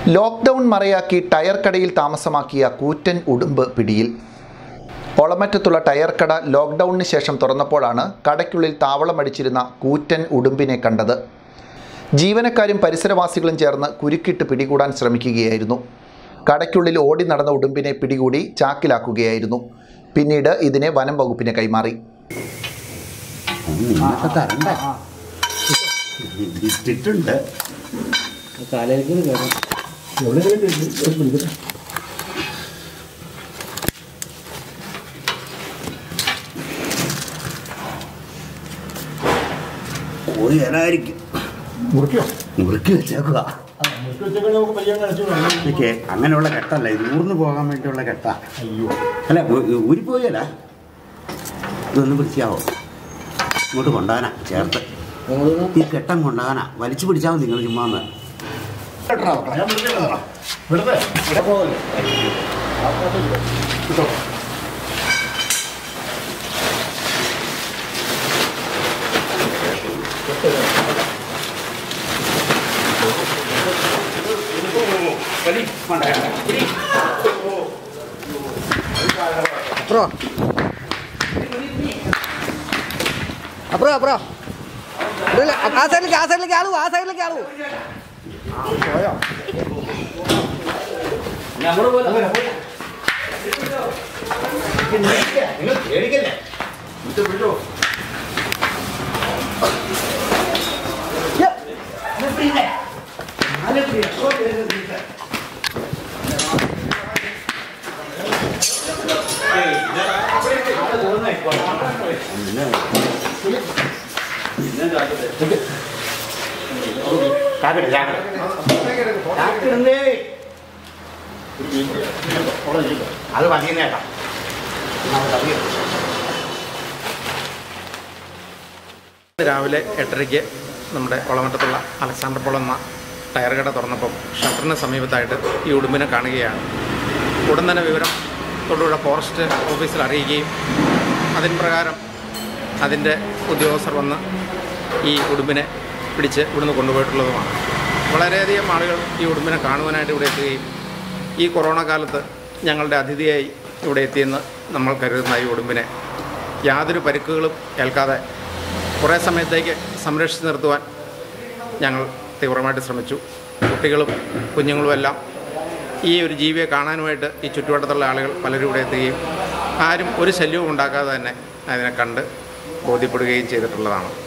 Lockdown മറയാക്കി tyre കടയിൽ താമസമാക്കിയ കൂറ്റൻ ഉടുമ്പ് പിടിയിൽ ഒളമറ്റത്തുള്ള ടയർ കട ലോക്ക്ഡൗണിന് ശേഷം തുറന്നപ്പോഴാണ് കടയ്ക്കുള്ളിൽ താവളമടിച്ചിരുന്ന കൂറ്റൻ ഉടുമ്പിനെ കണ്ടത് ജീവനക്കാരും പരിസരവാസികളും ചേർന്ന് കുരുക്കിട്ട് പിടികൂടാൻ ശ്രമിക്കുകയായിരുന്നു കടയ്ക്കുള്ളിൽ ഓടി നടന്ന ഉടുമ്പിനെ പിടികൂടി ചാക്കിലാക്കുകയായിരുന്നു പിന്നീട് ഇതിനെ വനം വകുപ്പിന് കൈമാറി നിന്നൊക്കെ തരണ്ടേ ഇട്ടിട്ടുണ്ട് കാലേക്ക് കയറാം പോയി ഏതായിരിക്കും മുറിക്കോ മുറുക്കി വെച്ചേക്കുക മുറിക്ക് വെച്ചേക്കാൻ നമുക്ക് പയ്യാൻ കളിച്ചു വേണം. ഇതൊക്കെ അങ്ങനെയുള്ള കെട്ടല്ല ഇത് ഊർന്ന് പോകാൻ വേണ്ടിയുള്ള കെട്ടാ അയ്യോ അല്ല ഊ- ഊരിപ്പോയല്ല ഇതൊന്ന് വൃത്തിയാവോ ഇങ്ങോട്ട് കൊണ്ടുപോകാനാ ചേർത്ത് ഈ കെട്ടം കൊണ്ടുപോകാനാ വലിച്ചു പിടിച്ചാൽ മതി നിങ്ങൾ ചുമ്മാ ഒന്ന് ഞാൻ മുറിക്കണ്ടതാ വെറുതെ ഇവിടെ പോകല്ലേ കിട്ടോ അപ്പുറം അപ്പുറം അപ്പുറം ഇല്ല, ആ സൈഡിലേക്ക് ആ സൈഡിലേക്ക് ആളു ആ സൈഡിലേക്ക് ആളു അത് മതിയേട്ടാ രാവിലെ എട്ടരയ്ക്ക് നമ്മുടെ ഒളമറ്റത്തുള്ള അലക്സാണ്ടർ പോൾ എന്ന ടയർ കട തുറന്നപ്പം ഷട്ടറിന് സമീപത്തായിട്ട് ഈ ഉടുമ്പിനെ കാണുകയാണ് ഉടൻ തന്നെ വിവരം തൊടുപുഴ ഫോറസ്റ്റ് ഓഫീസിൽ അറിയിക്കുകയും അതിൻ പ്രകാരം അതിൻ്റെ ഉദ്യോഗസ്ഥർ വന്ന് ഈ ഉടുമ്പിനെ പിടിച്ച് ഇവിടുന്ന് കൊണ്ടുപോയിട്ടുള്ളതുമാണ് വളരെയധികം ആളുകൾ ഈ ഉടുമ്പിനെ കാണുവാനായിട്ട് ഇവിടെ എത്തുകയും ഈ കൊറോണ കാലത്ത് ഞങ്ങളുടെ അതിഥിയായി ഇവിടെ എത്തിയെന്ന് നമ്മൾ കരുതുന്ന ഈ ഉടുമ്പിനെ യാതൊരു പരിക്കുകളും ഏൽക്കാതെ കുറേ സമയത്തേക്ക് സംരക്ഷിച്ച് നിർത്തുവാൻ ഞങ്ങൾ തീവ്രമായിട്ട് ശ്രമിച്ചു കുട്ടികളും കുഞ്ഞുങ്ങളും എല്ലാം ഈ ഒരു ജീവിയെ കാണാനുമായിട്ട് ഈ ചുറ്റുവട്ടത്തുള്ള ആളുകൾ പലരും ഇവിടെ എത്തുകയും ആരും ഒരു ശല്യവും ഉണ്ടാക്കാതെ തന്നെ അതിനെ കണ്ട് ബോധ്യപ്പെടുകയും ചെയ്തിട്ടുള്ളതാണ്